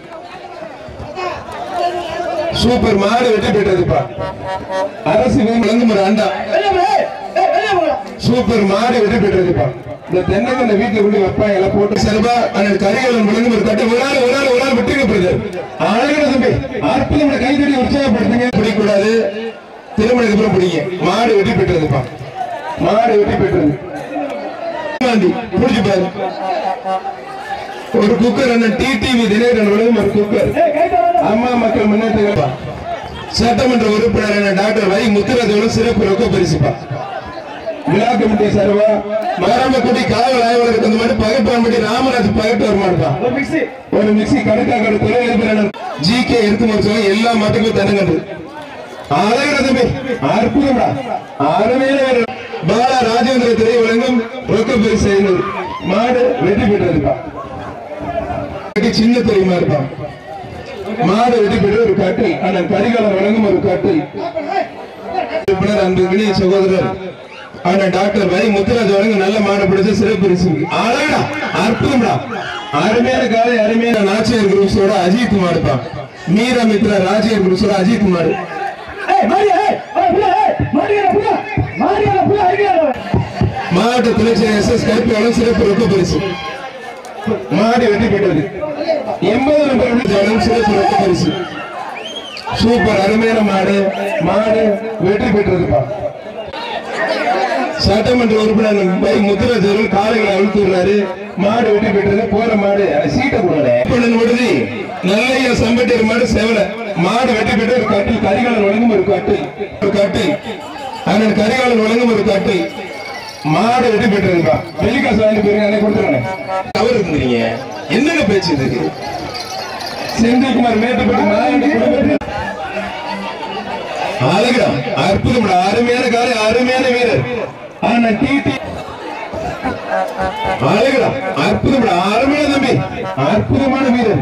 சூப்பர் மாடு வெற்றி பெற்றதுப்பா அரசு விளங்கும் ஒரு அண்டா வெளியே போ, ஏய், ஏய், வெளியே போ. சூப்பர் மாடு வெற்றி பெற்றதுப்பா இந்த தென்னங்க இந்த வீட்டுல கொண்டு வைப்பாங்க எல்லாம் போட்டு செலவா அண்ணன் கரிகாலன் விளங்கும் ஒரு கட்டு ஒரு ஆள் ஒரு ஆள் ஒரு ஆள் விட்டுங்க பிரதர் அழகான தம்பி அற்புதம் கைதடி உற்சாகப்படுத்துங்க பிடிக்கூடாது திருமணத்துக்கு அப்புறம் பிடிங்க மாடு வெற்றி பெற்றதுப்பா மாடு வெற்றி பெற்றது வாண்டி, புடிச்சு பாரு ஒரு குக்கர் அண்ணன் டிடிவி தினகரன் விளங்கும் ஒரு குக்கர் ஏய், கைட்ட வேணாம். அம்மா மக்கள் முன்னேற்ற சட்டமன்ற உறுப்பினர் என டாக்டர் வை முத்துராஜோட சிறப்பு ரொக்க பரிசுப்பா விழா கமிட்டி சார்பா மரமக்குடி காவல் ஆய்வாளருக்கு அந்த மாதிரி பகைப்பான்படி ராமராஜ் பகட்டு வருமானதான் ஒரு மிக்ஸி. ஒரு மிக்சி கணக்காக தொழிலதிபர் ஜி கே எடுத்து முடிச்சவங்க எல்லா மாட்டுக்கும் தரங்கன்று அழகிற தம்பி அற்புதம்டா அருமையில ஒரு பாலா ராஜேந்திர திரை வழங்கும் ரொக்க பரிசு ஐநூறு மாடு வெற்றி பெற்றதுப்பா சின்ன தெரியுமா இருப்பான் மாடு வெற்றி பெற்ற ஒரு கட்டில் அண்ணன் கரிகாலன் வழங்கும் ஒரு கட்டில் உறுப்பினர் அன்புக்கினிய சகோதரர் அண்ணன் டாக்டர் வை முத்துராஜ் வழங்க நல்ல மாடு பிடிச்ச சிறப்பு பரிசு அழகா அற்புதம்டா அருமையான காலை அருமையான நாச்சியர் குரூப்ஸோட அஜித் மாடுப்பா மீரா மித்ரா ராஜியர் குரூப்ஸோட அஜித் மாடு ஏய், மாடி, ஏய், ஏய், புள்ள, ஏய், மாடியால புள்ள, மாடியால புள்ள, ஐடியால. மாவட்ட துணைச்சர் எஸ் எஸ் கருப்பியாளர் சிறப்பு ரொக்க பரிசு மாடு வெற்றி பெற்றது எண்பது நம்பர் ஜனம் சிறப்பு ரொக்க பரிசு சூப்பர் அருமையான மாடு மாடு வெற்றி பெற்றதுப்பா சட்டமன்ற உறுப்பினர் பை முத்துராஜ் அவர்கள் காலைகளை அழுத்துறாரு மாடு வெற்றி பெற்றது போற மாடு அந்த சீட்டை கொடுங்க விடுதி நல்லையா சம்பட்டியர் மாடு சேவல மாடு வெற்றி பெற்ற ஒரு கட்டில் கரிகாலன் வழங்கும் ஒரு கட்டில் ஒரு கட்டில் அண்ணன் கரிகாலன் வழங்கும் ஒரு கட்டில் மாடு வெற்றி பெற்றதுப்பா வெள்ளிக்காசு வாங்கி போயிருங்க அதை கொடுத்துருங்க அவர் இருந்தீங்க என்னங்க பேச்சு இதுக்கு செந்தில்குமார் மேட்டுப்பட்டி மாடு குடும்பத்தில் அழகுடா அற்புதம்டா அருமையான காலை அருமையான வீரர் ஆனா டிடி அழகுடா அற்புதம்டா அருமையான தம்பி அற்புதமான வீரர்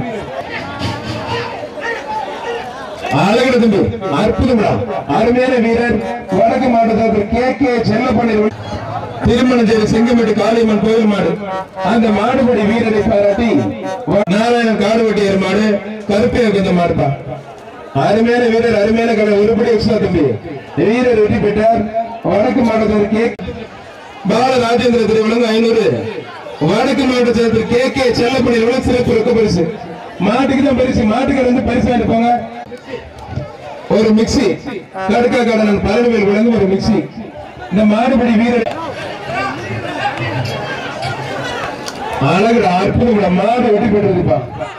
அழகுடா தம்பி அற்புதம்டா அருமையான வீரர் வடக்கு மாவட்டத்தில் கே கே செல்லப்பண்ணி திருமணஞ்சேரி செங்கமேட்டு காளியம்மன் கோயில் மாடு அந்த மாடுபடி வீரரை பாராட்டி நாராயணன் காடுவட்டியர் மாடு கருப்பைய கொஞ்ச மாடுப்பா அருமையான வீரர் அருமையான கடை உருப்படி எக்ஸ்ட்ரா தம்பி வீரர் வெற்றி பெற்றார் வடக்கு மாவட்டத்தில் கே பால ராஜேந்திர திருவிழங்கு ஐநூறு வடக்கு மாவட்டத்தில் கே கே செல்லப்படி எவ்வளவு சிறப்பு ரொக்க பரிசு மாட்டுக்கு தான் பரிசு மாட்டுக்கு வந்து பரிசு வாங்கிட்டு போங்க ஒரு மிக்சி கடுக்கா கடனன் பழனிவேல் விளங்கும் ஒரு மிக்சி இந்த மாடுபடி வீரர் அழகுடா அற்புதம்டா மாடு வெட்டி பெற்றதுப்பா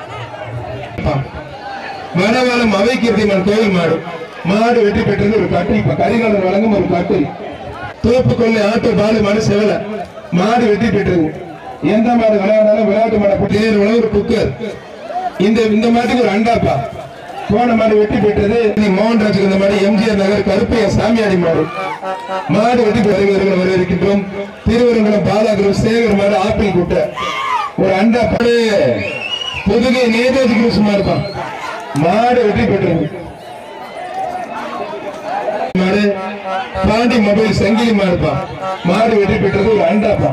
வனவளம் அவை கீர்த்திமன் கோயில் மாடு மாடு வெற்றி பெற்றது ஒரு கட்டில் இப்ப கரிகாலன் வழங்கும் ஒரு கட்டில் தோப்பு கொள்ளை ஆட்டோ பாலு மாடு செவல மாடு வெற்றி பெற்றது எந்த மாடு விளையாடாலும் விளையாட்டு மாடு தேர் ஒரு குக்கர் இந்த இந்த மாட்டுக்கு ஒரு அண்டாப்பா போன மாடு வெற்றி பெற்றது நீ மோகன்ராஜ் இந்த மாதிரி எம்ஜிஆர் நகர் கருப்பைய சாமியாடி மாடு மாடு வெற்றி பெறுவர்கள் வரவேற்கின்றோம் திருவரங்குளம் பாலாகுரு சேகர் மாடு ஆப்பிள் கூட்ட ஒரு அண்டா பாடு புதுகை நேதாஜி குரூஸ் மாடுப்பா மாடு வெற்றி பெற்றது மாடு பாண்டி மொபைல் சங்கிலி மாடுப்பா மாடு வெற்றி பெற்றது ஒரு அண்டாப்பா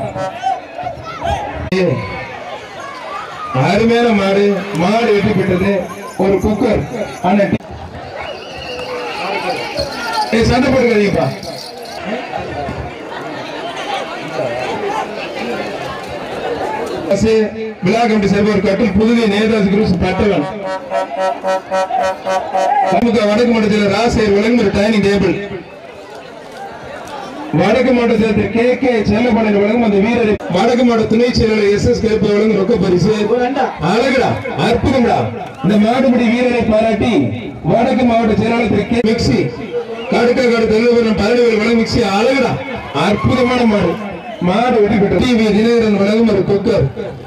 அருமையான மாடு மாடு வெற்றி பெற்றது ஒரு குக்கர் ஆனா ஏய், சண்டை போட்டுக்காதீங்கப்பா பஸ்ஸு, விழா கமிட்டி சார்பில் ஒரு கட்டில் புதுகை நேதாஜி குரூஸ் பட்டவன் நமக்கு வடக்கு மாவட்டத்தில் ராசேர் விலங்கு டைனிங் டேபிள் வடக்கு மாவட்டத்தில் கே கே செல்லப்பாளையம் வழங்கும் அந்த வீரரை வடக்கு மாவட்ட துணை செயலாளர் எஸ் எஸ் கேப்ப வழங்கும் ரொக்க பரிசு அழகுடா அற்புதம்டா இந்த மாடுபிடி வீரரை பாராட்டி வடக்கு மாவட்ட செயலாளர் திரு கே மிக்சி கடுக்க கடு தெலுவரம் பரடுவர் வழங்கும் மிக்சி அழகுடா அற்புதமான மாடு மாடு வெற்றி பெற்ற டிவி தினகரன் வழங்கும் ஒரு குக்கர்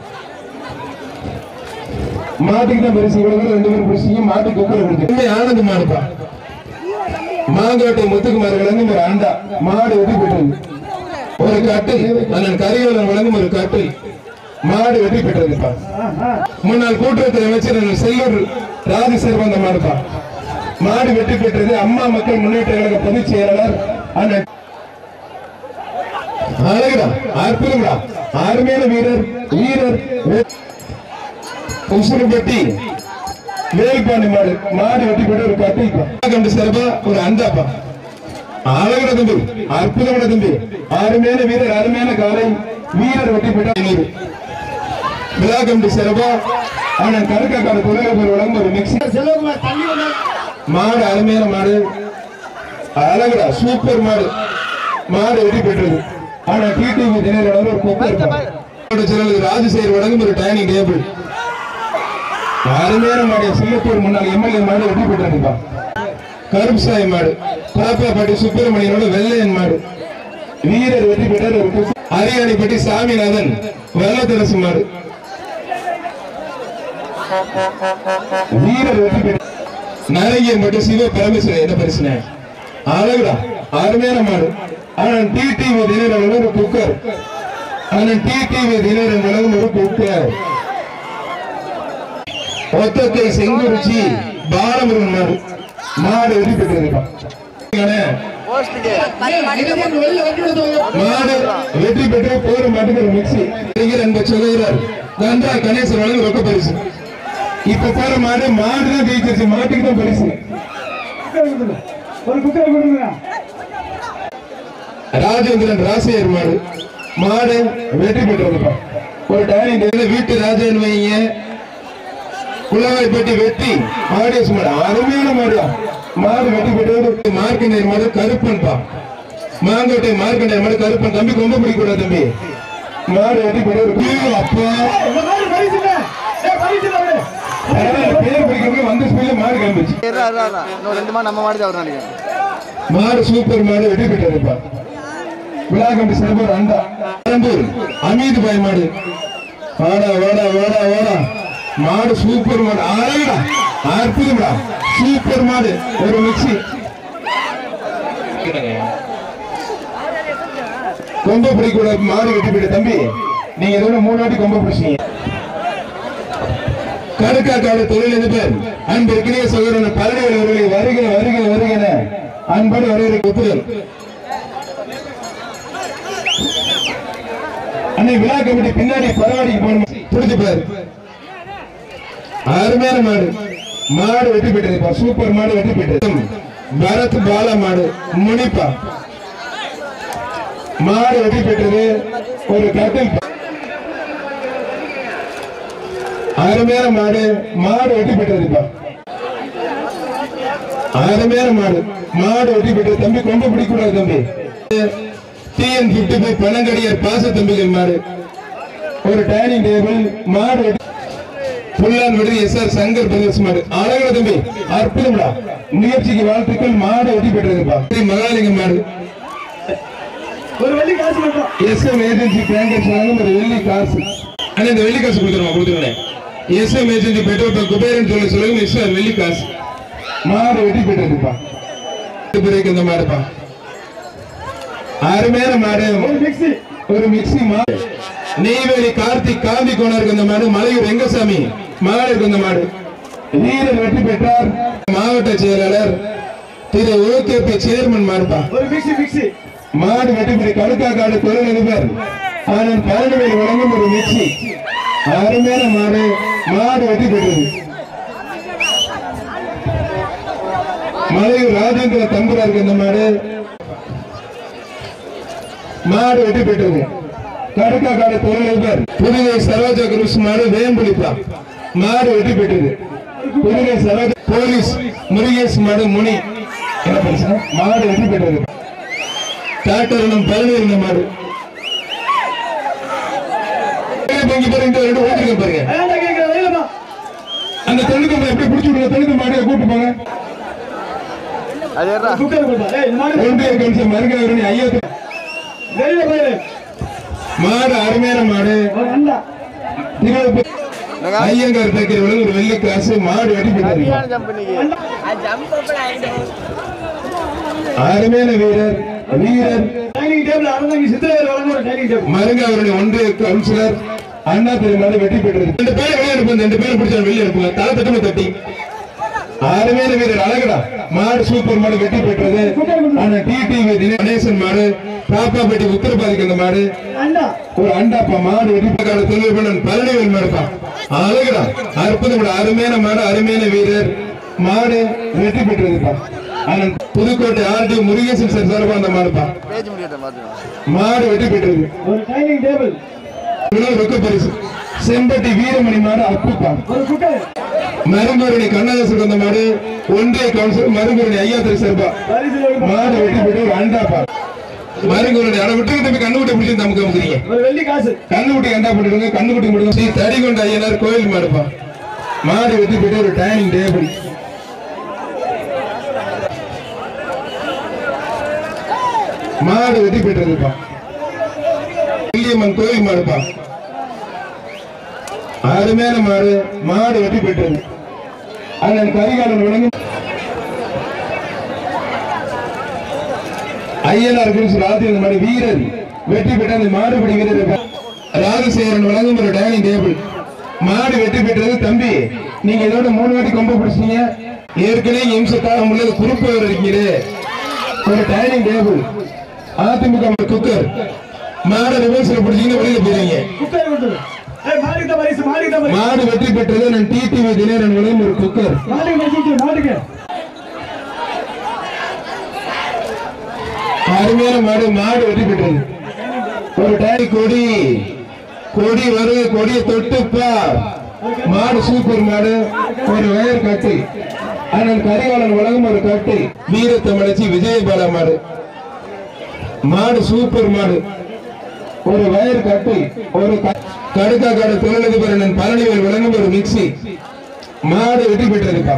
மாட்டுக்கு தான் பரிசு கொடுக்குற ரெண்டு பேரும் பரிசையும் மாட்டுக்கு குக்கர் கொடுத்து ஆனந்த மாடுப்பா மாங்காட்டை முத்துக்குமார் வழங்கும் ஒரு அண்டா மாடு வெற்றி பெற்றது ஒரு கட்டில் அண்ணன் கரிகாலன் வழங்கும் ஒரு கட்டில் மாடு வெற்றி பெற்றதுப்பா முன்னாள் கூட்டுறவுத்துறை அமைச்சர் அண்ணன் செல்லூர் ராஜசேர் வந்த மாடுப்பா மாடு வெற்றி பெற்றது அம்மா மக்கள் முன்னேற்ற கழக பொதுச் செயலாளர் அண்ணன் அழகுடா அற்புதம்டா அருமையான வீரர் வீரர் உசுறுபட்டி வேல்பாண்டி மாடு மாடு வெட்டி போட்டு ஒரு கட்டிப்பா கண்டு சிறப்பா ஒரு அண்டாப்பா அழகுட தம்பி அற்புதமான தம்பி அருமையான வீரர் அருமையான காலை வீரர் வெட்டி போட்டா ஐநூறு விழா கண்டு சிறப்பா ஆனால் கருக்காக்கான தொழிலதிபர் வழங்கும் ஒரு மிக்சி செல்வகுமார் தள்ளி வந்தார் மாடு அருமையான மாடு அழகுடா சூப்பர் மாடு மாடு வெற்றி பெற்றது ஆனா டிடிவி தினகரன் ஒரு குக்கர் செயலாளர் ராஜசேகர் வழங்கும் ஒரு டைனிங் டேபிள் அருமையான மாடு சிங்கப்பூர் முன்னாள் எம்எல்ஏ மாடு வெற்றி பெற்றிருப்பா கருப்புசாய் மாடு பாப்பாப்பட்டி சுப்பிரமணியனோட வெள்ளையன் மாடு வீரர் வெற்றி பெற்றார் ஒரு குக்கர். அரியாணிப்பட்டி சாமிநாதன் வெள்ளத்தரசு மாடு வீரர் வெற்றி பெற்ற நரங்கியன் மட்டும் சிவ பரமேஸ்வரன் என்ன பிரச்சனை அழகுடா அருமையான மாடு ஆனால் டிடிவி தினகரன் ஒரு குக்கர் ஆனால் டிடிவி தினகரன் வழங்கும் ஒரு குக்கர் ஒத்தத்தை செங்குறிச்சி பாலமுருகன் மாடு மாடு வெற்றி பெற்றிருக்கான் போஸ்ட்டுக்கு வெளில வண்டி எடுத்து மாடு வெற்றி பெற்று போற மாட்டுக்கு ஒரு மிக்சி இளைஞர் அன்பு சகோதரர் கந்தா கணேசன் வழங்கும் ரொக்க பரிசு இப்ப போற மாடு மாடு தான் ஜெயிச்சிருச்சு மாட்டுக்கு தான் பரிசு ஒரு குக்கரை கொடுங்க ராஜேந்திரன் ராசையர் மாடு மாடு வெற்றி பெற்றதுப்பா ஒரு டைனிங் டேபிள் வீட்டு ராஜன் வைங்க குளவாய்ப்பட்டி வெட்டி ஆடியன்ஸ் மாடு அருமையான மாடு மாடு வெற்றி பெற்றது மார்க்கண்டேயர் மாடு கருப்பன்பா மாங்கோட்டை மார்க்கண்டேயர் மாடு கருப்பன் தம்பி கொம்ப பிடிக்கூடாது தம்பி மாடு வெற்றி பெற்றது அப்பா இந்த மாதிரி பரிசுங்க ஏய் பரிசுங்க அவரு பரவாயில்ல, பேர் பிடிக்கிறவங்க வந்த ஸ்பீட்ல மாடு கிளம்பிச்சு இருடா, இருடா, இருடா. இன்னும் ரெண்டு மாடு நம்ம மாடு தான் வரும் நினைக்கிறேன் மாடு சூப்பர் மாடு வெற்றி பெற்றதுப்பா விழாக்கம்பி சிறப்பு அண்டா பெரம்பூர் அமீது பாய் மாடு வாடா வாடா வாடா வாடா மாடு சூப்பர் மாடு அழகுடா அற்புதம்டா சூப்பர் மாடு ஒரு மிக்சி கொம்ப பிடிக்கூட மாடு வெட்டி போயிட்டு தம்பி நீங்க இதோட மூணு வாட்டி கொம்ப பிடிச்சீங்க கடுக்காக்காடு தொழிலதிபர் அன்பு இருக்கிற சகோதரன் பழனிகள் அவர்களை வருக வருக வருகிற அன்போடு வருகிற ஒப்புதல் அன்னை விழா கமிட்டி பின்னாடி பரவாடிக்கு போகணும் புரிஞ்சு பாரு அருமையான மாடு மாடு வெட்டி போயிட்டதுப்பா சூப்பர் மாடு வெட்டி போயிட்டது பரத் பாலா மாடு முனிப்பா மாடு வெட்டி போயிட்டது ஒரு கட்டில் அருமையான மாடு மாடு வெட்டி பெற்றதுப்பா அருமையான மாடு மாடு வெட்டி பெற்றது தம்பி கொம்ப பிடிக்கூடாது தம்பி டிஎன் பிப்டி ஃபைவ் பனங்கடியார் பாச தம்பிகள் மாடு ஒரு டைனிங் டேபிள் மாடு வெட்டி புல்லான் விடுதி எஸ் ஆர் சங்கர் பிரதேச மாடு அழகா தம்பி அற்புதம்டா முயற்சிக்கு வாழ்த்துக்கள் மாடு வெட்டி பெற்றதுப்பா மகாலிங்கம் மாடு ஒரு வெள்ளி காசு மட்டும் எஸ்எம் ஏஜென்சி பேங்கர்ஸ் வழங்கும் ஒரு வெள்ளி காசு அண்ணா இந்த வெள்ளி காசு கொடுத்துருமா கொடுத்துருங்க SM agency petrol bunk Kuberan சொல்லி சொல்லுங்க எஸ்ஆர் வெள்ளி காசு மாடு வெட்டி பெற்றதுப்பா பிறகு இந்த மாடுப்பா அருமையான மாடு ஒரு மிக்ஸி ஒரு மிக்ஸி மாடு நெய்வேலி கார்த்திக் காந்தி கோணருக்கு இந்த மாடு மலையூர் ரெங்கசாமி மாடு இருக்கு இந்த மாடு வீரர் வெற்றி பெற்றார் மாவட்ட செயலாளர் திரு ஓகேபி சேர்மன் மாடுப்பா ஒரு மிக்ஸி மிக்ஸி மாடு வெட்டி பெற்ற கடுக்கா காடு தொழில் அதிபர் ஆனால் பழனிவேல் வழங்கும் ஒரு மிக்சி அருமையான மாடு மாடு வெட்டி பெற்றது மலையூர் ராஜேந்திர தம்புராருக்கு இந்த மாடு மாடு வெட்டி பெற்றது கடுக்கா காடு தொழிலதிபர் புதுகை சரோஜா குரூஸ் மாடு வேம்புலிப்பா மாடு வெட்டி பெற்றது புதுகை சரோஜா போலீஸ் முருகேஷ் மாடு முனி என்ன பிரச்சனை மாடு வெட்டி பெற்றது டாக்டர் நம் பழனி இந்த மாடு இங்க பாருங்க இந்த ரெண்டு ஓட்டிருக்க பாருங்க வேண்டாம் கேட்கிற வெளியிலமா அந்த தெலுங்கு எப்படி பிடிச்சி விடுங்க தெலுங்கு மாடு கூட்டு போங்க அது ஏறா குக்கர் கொடுப்பா ஏய் இந்த மாடு ஒன்றிய கமிஷன் மருங்காவரணி ஐயா வெளியில போயிரு மாடு அருமையான மாடு ஒரு அண்டா திருவள்ளூர் ஐயங்கார் பேக்கரி ஒரு வெள்ளி கிளாஸ் மாடு வெட்டி போயிட்டாரு ஜம்ப் பண்ணிக்க அருமையான வீரர் வீரர் டைனிங் டேபிள் அரங்கி சித்திரவேல் வழங்கும் ஒரு டைனிங் டேபிள் மருங்காவரணி ஒன்றிய கவுன்சிலர் அண்ணா திரு மாடு வெட்டி பெற்றது ரெண்டு பேரும் வெளியே அனுப்புங்க ரெண்டு பேரும் பிடிச்சா வெளியே அனுப்புங்க தலை தட்டுமே தட்டி அருமையான வீரர் அழகடா மாடு சூப்பர் மாடு வெட்டி பெற்றது ஆனா டிடிவி தினேசன் மாடு பாப்பாப்பட்டி உத்தரபாதிக்கு அந்த மாடு அண்டா ஒரு அண்டாப்பா மாடு வெடிப்பக்கார தொழில்பண்ணன் பழனிவேல் மாடுப்பா அழகுடா அற்புதம் அருமையான மாடு அருமையான வீரர் மாடு வெற்றி பெற்றதுப்பா ஆனா புதுக்கோட்டை ஆர்டி முருகேசன் சார் சார்பா அந்த மாடுப்பா பேஜ் முடியட்டும் பார்த்துக்கலாம் மாடு வெற்றி பெற்றது ஒரு டைனிங் டேபிள் இவ்வளவு ரொக்க பரிசு செம்பட்டி வீரமணி மாடு அப்புப்பா ஒரு குக்கர் மருங்கூரணி கண்ணதாசன் வந்த மாடு ஒன்றிய கவுன்சிலர் மருங்கூரணி ஐயா திரு சார்பா பரிசில் ஒரு மாடு வெட்டி பெற்று ஒரு அண்டாப்பா மருங்கூரணி அதை விட்டு தம்பி கண்ணுக்குட்டி பிடிச்சி நமக்கு அமுக்குறீங்க ஒரு வெள்ளி காசு கண்ணுக்குட்டி கண்டா பண்ணிடுங்க கண்ணுக்குட்டி முடியும் ஸ்ரீ தடிகொண்ட ஐயனார் கோயில் மாடுப்பா மாடு வெட்டி போயிட்டு ஒரு டைனிங் டேபிள் மாடு வெட்டி போயிட்டுருக்குப்பா வெள்ளியம்மன் கோயில் மாடுப்பா அருமையான மாடு மாடு வெட்டி போயிட்டு அண்ணன் கரிகாலன் வழங்கும் ஐயனார் குறிச்சு ராத்திரி அந்த மாடு வீரர் வெற்றி பெற்ற அந்த மாடுபிடி வீரர் இருக்கார். ராஜசேகரன் வழங்கும் ஒரு டைனிங் டேபிள் மாடு வெற்றி பெற்றது தம்பி நீங்க இதோட மூணு வாட்டி கொம்ப பிடிச்சீங்க ஏற்கனவே இம்சத்தாக உள்ளது குறுப்பு வேற இருக்கீங்களே ஒரு டைனிங் டேபிள் அதிமுக குக்கர் மாடு ரிவர்ஸ்ல பிடிச்சீங்கன்னா வெளியில போயிருங்க குக்கர் கொடுத்துரு ஏய் மாடிக்கு பரிசு மாடிக்கு பரிசு மாடு வெற்றி பெற்றது நான் டிடிவி தினேரன் வழங்கும் ஒரு குக்கர் மாடிக்கு பரிசு மாட்டுக்கு அருமையான மாடு மாடு வெற்றி பெற்றது ஒரு டாய் கொடி கொடி வருது கொடியை தொட்டுப்பா மாடு சூப்பர் மாடு ஒரு வயர் கட்டு அண்ணன் கரிகாலன் வழங்கும் ஒரு கட்டு வீரத்தமிழச்சி விஜயபாலா மாடு மாடு சூப்பர் மாடு ஒரு வயர் கட்டு ஒரு க- கடுக்கா காடு தொழிலதிபர் அண்ணன் பழனிவேல் வழங்கும் ஒரு மிக்சி மாடு வெற்றி பெற்றதுப்பா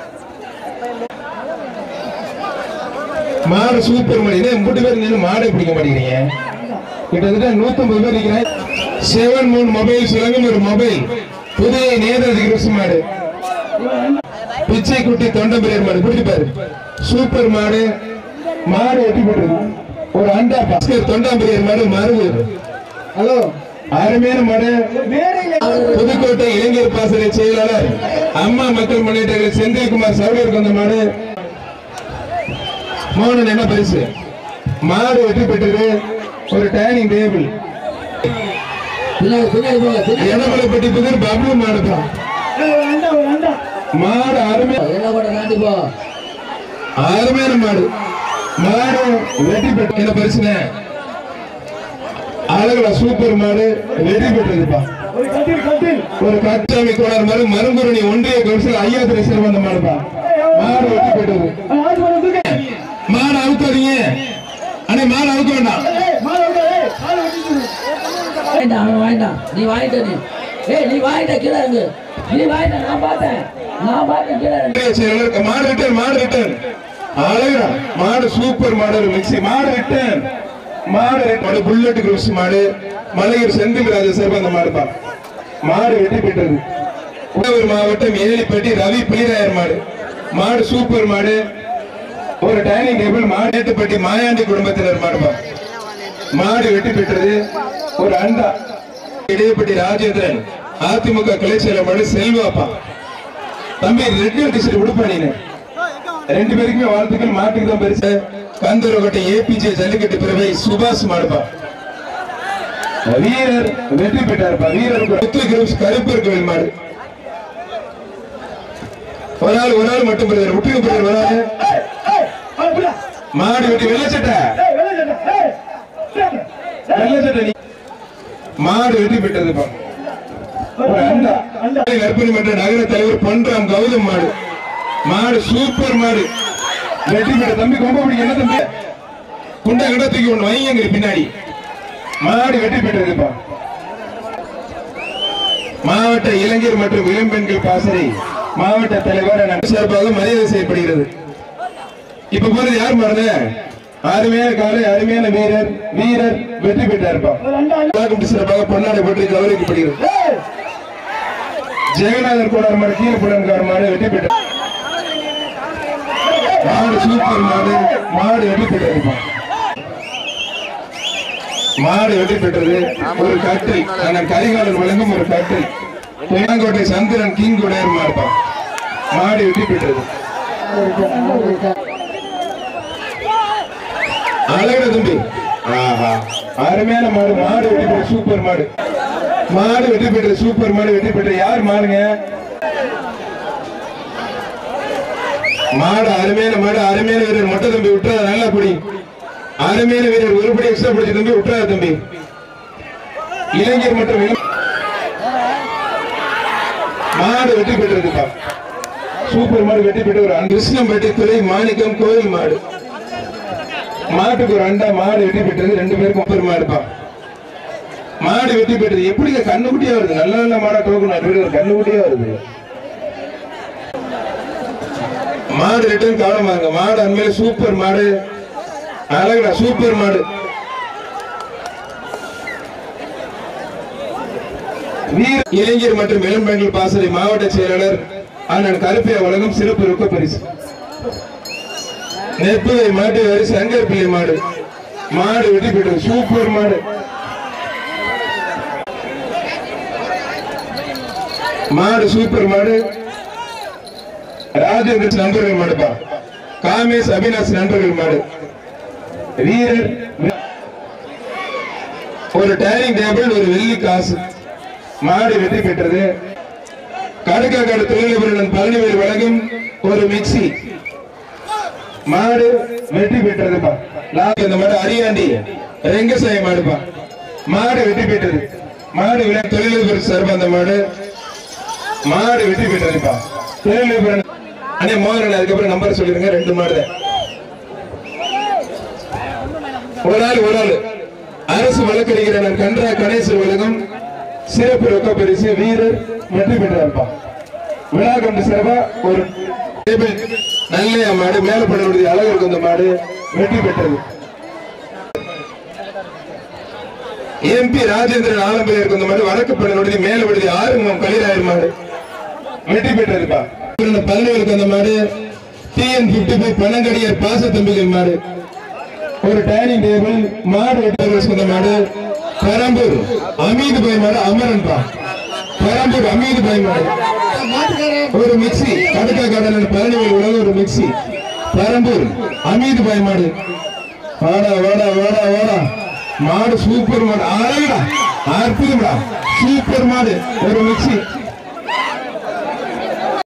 மாடு சூப்பர் மாடு இதே மூணு பேர் நின்று மாடை பிடிக்க மாட்டேங்கிறீங்க கிட்டத்தட்ட நூத்தம்பது பேர் இருக்கிறேன் செவன் மூணு மொபைல் சுலங்கும் ஒரு மொபைல் புதிய நேதாஜி கிருஷ்ண மாடு பிச்சை குட்டி தொண்டம்பெரியர் மாடு பிடிச்சு பாரு சூப்பர் மாடு மாடு வெட்டி போட்டுருக்கு ஒரு அண்டா பாஸ்கர் தொண்டாம்பெரியர் மாடு மருவு ஹலோ அருமையான மாடு மேடையில் புதுக்கோட்டை இளைஞர் பாசறை செயலாளர் அம்மா மக்கள் முன்னேற்ற கழக செந்தில்குமார் சௌரியருக்கு வந்த மாடு மோகனன் என்ன பரிசு மாடு வெற்றி பெற்றது ஒரு டைனிங் டேபிள் பின்னாடி பின்னாடி போங்க பின்னாடி எடமலைப்பட்டி புதிர் பப்ளு மாடுப்பா ஏய், ஒரு அண்டா ஒரு அண்டா மாடு அருமை என்ன கூட தாண்டி போ அருமையான மாடு மாடு வெற்றி பெற்ற என்ன பரிசுன அழகுல சூப்பர் மாடு வெற்றி பெற்றதுப்பா ஒரு கட்டில் கட்டில் ஒரு கச்சாமி கோளார் மாடு மருங்குரணி ஒன்றிய கவுன்சில் ஐயா திரை வந்த மாடுப்பா மாடு வெற்றி பெற்றது ஆறு மணி தூக்க மாடு அவுக்காதீங்க அண்ணே மாடு அவுக்க வேண்டாம் ஏய் மாடு விட்டு ஏய் மாடு விட்டு வாங்கிட்டான் அவன் வாங்கிட்டான் நீ வாங்கிட்ட நீ ஏய் நீ வாங்கிட்ட கீழே இறங்கு நீ வாங்கிட்ட நான் பார்த்தேன் நான் பார்த்தேன் கீழே இறங்கு செயலாளர் மாடு ரிட்டர்ன் மாடு ரிட்டர்ன் அழகுடா மாடு சூப்பர் மாடு ஒரு மிக்ஸி மாடு ரிட்டர்ன் மாடு ரிட்டர்ன். மாடு புல்லட் குரூஸ் மாடு மலையூர் செந்தில் ராஜா சார் அந்த மாடுப்பா மாடு வெற்றி பெற்றது உழவர் மாவட்டம் ஏலிப்பட்டி ரவி பிளிராயர் மாடு மாடு சூப்பர் மாடு ஒரு டைனிங் டேபிள் மாடேட்டுப்பட்டி மாயாண்டி குடும்பத்தினர் மாடுப்பா மாடு வெட்டி பெற்றது ஒரு அண்டா இடையப்பட்டி ராஜேந்திரன் அதிமுக கிளை செயலர் செல்வாப்பா தம்பி ரெட் டிஷர்ட் உடுப்பா நீனு ரெண்டு பேருக்குமே வாழ்த்துக்கள் மாட்டுக்கு தான் பெருசு கந்தரகோட்டை ஏபிஜே ஜல்லிக்கட்டு பிறவை சுபாஷ் மாடுப்பா வீரர் வெற்றி பெற்றார்ப்பா வீரர் முத்து கிரூப்ஸ் கருப்பர் கோயில் மாடு ஒரு ஆள் ஒரு ஆள் மட்டும் பிரதர் முட்டுக்கு பிரதர் ஒரு ஆள் ஏய், ஏய், அவன் புள்ள. மாடு வெட்டி வெள்ளச்சட்டை ஏய், வெளியே சட்டை. ஏய், சட்டை. வெள்ளச்சட்டை நீ மாடு வெற்றி பெற்றதுப்பா ஒரு அண்டா அண்டா. கற்பனை மன்ற நகர தலைவர் பண்றாம் கௌதம் மாடு மாடு சூப்பர் மாடு வெற்றி பெற்ற தம்பி கொம்ப பிடிக்க என்ன தம்பி குண்டா கிட்ட தூக்கி ஒண்ணு வைங்க பின்னாடி மாடு வெற்றி பெற்றதுப்பா மாவட்ட இளைஞர் மற்றும் இளம்பெண்கள் பாசறை மாவட்ட தலைவர் என சார்பாக மரியாதை செய்யப்படுகிறது இப்ப போறது யார் மாறுது அருமையான காலை அருமையான வீரர் வீரர் வெற்றி பெற்றார்ப்பா ஒரு அண்டா, அண்டா. கமிட்டி சிறப்பாக பொன்னாடை பற்றி கௌரவிக்கப்படுகிறது ஏய், ஜெகநாதர் கோடார் மாடு கீழப்புடன் மாடு வெற்றி பெற்ற மாடு சூப்பர் மாடு மாடு வெற்றி பெற்றது மாடு வெற்றி பெற்றது ஒரு கட்டில் அண்ணன் கரிகாலர் வழங்கும் ஒரு கட்டில் தேனாங்கோட்டை சந்திரன் கிங் உடையர் மாடுப்பா மாடு வெற்றி பெற்றது அழகுட தம்பி ஆஹா அருமையான மாடு மாடு வெற்றி பெற்ற சூப்பர் மாடு மாடு வெற்றி பெற்ற சூப்பர் மாடு வெற்றி பெற்ற யார் மாடுங்க மாடு அருமையான மாடு அருமையான வீரர் மொட்டை தம்பி விட்டுறா நல்லா பிடி அருமையான வீரர் ஒரு படி எக்ஸ்ட்ரா பிடிச்ச தம்பி விட்டுறா தம்பி இளைஞர் மற்றும் இளம் மாடு வெற்றி பெற்றதுப்பா சூப்பர் மாடு வெற்றி பெற்ற ஒரு கிருஷ்ணம்பட்டி துறை மாணிக்கம் கோயில் மாடு மாட்டுக்கு ஒரு அண்டா மாடு வெற்றி பெற்றது ரெண்டு பேருக்கும் ஒவ்வொரு மாடுப்பா மாடு வெற்றி பெற்றது எப்படிங்க கண்ணுக்குட்டியா வருது நல்ல நல்ல மாடா டோக்கன் ஒரு கண்ணுக்குட்டியா வருது மாடு ரிட்டர்ன் கவனமாங்க மாடு அண்மையில சூப்பர் மாடு அழகுடா சூப்பர் மாடு வீர இளைஞர் மற்றும் இளம்பெண்கள் பாசறை மாவட்ட செயலாளர் அண்ணன் கருப்பையா வழங்கும் சிறப்பு ரொக்க பரிசு நெற்புதை மாட்டு வரி சங்கர் பிள்ளை மாடு மாடு வெட்டி பெற்றது சூப்பர் மாடு மாடு சூப்பர் மாடு ராஜேந்திர நண்பர்கள் மாடுப்பா காமேஷ் அவினாஷ் நண்பர்கள் மாடு வீரர் ஒரு டைனிங் டேபிள் ஒரு வெள்ளி காசு மாடு வெற்றி பெற்றது கடுக்காக்காடு தொழிலதிபர் பழனிவேல் வழங்கும் ஒரு மிக்சி மாடு வெற்றி பெற்றதுப்பா லாஸ்ட் இந்த மாடு அரியாண்டி ரெங்கசாய மாடுப்பா மாடு வெற்றி பெற்றது மாடு விளை தொழிலதிபர் சார்பா அந்த மாடு மாடு வெற்றி பெற்றதுப்பா தொழிலதிபர் அண்ணே மோகன் அதுக்கப்புறம் நம்பர் சொல்லிருங்க ரெண்டு மாடு தான். ஒரு ஆள் ஒரு ஆள் அரசு வழக்கறிஞர் கன்றா கணேசன் உலகம் சிறப்பு ரொக்க பரிசு வீரர் வெற்றி பெற்றார்ப்பா விழா கொண்டு சிறப்பா ஒரு டேபிள் நல்ல மாடு மேல படக்கூடிய அழகு இருக்கும் இந்த மாடு வெற்றி பெற்றது எம்பி ராஜேந்திரன் ஆலம்பில் இருக்கும் இந்த மாடு வடக்கு படனுடைய மேல விடுதி ஆறுமுகம் கலிராயர் மாடு வெற்றி பெற்றதுப்பா பதினேழுக்கு அந்த மாடு டிஎன் பிப்டி ஃபைவ் பனங்கடியர் பாச தம்பிகள் மாடு ஒரு டைனிங் டேபிள் மாடு வெட்டி சொந்த மாடு பெரம்பூர் அமீது பாய் மாடு அமரன் பா பெரம்பூர் அமீது பாய் மாடு ஒரு மிக்சி கடுக்கா கடலில் பழனிவேல் உலக ஒரு மிக்சி பெரம்பூர் அமீது பாய் மாடு வாடா வாடா வாடா வாடா மாடு சூப்பர் மாடு அழகுடா அற்புதம்டா சூப்பர் மாடு ஒரு மிக்சி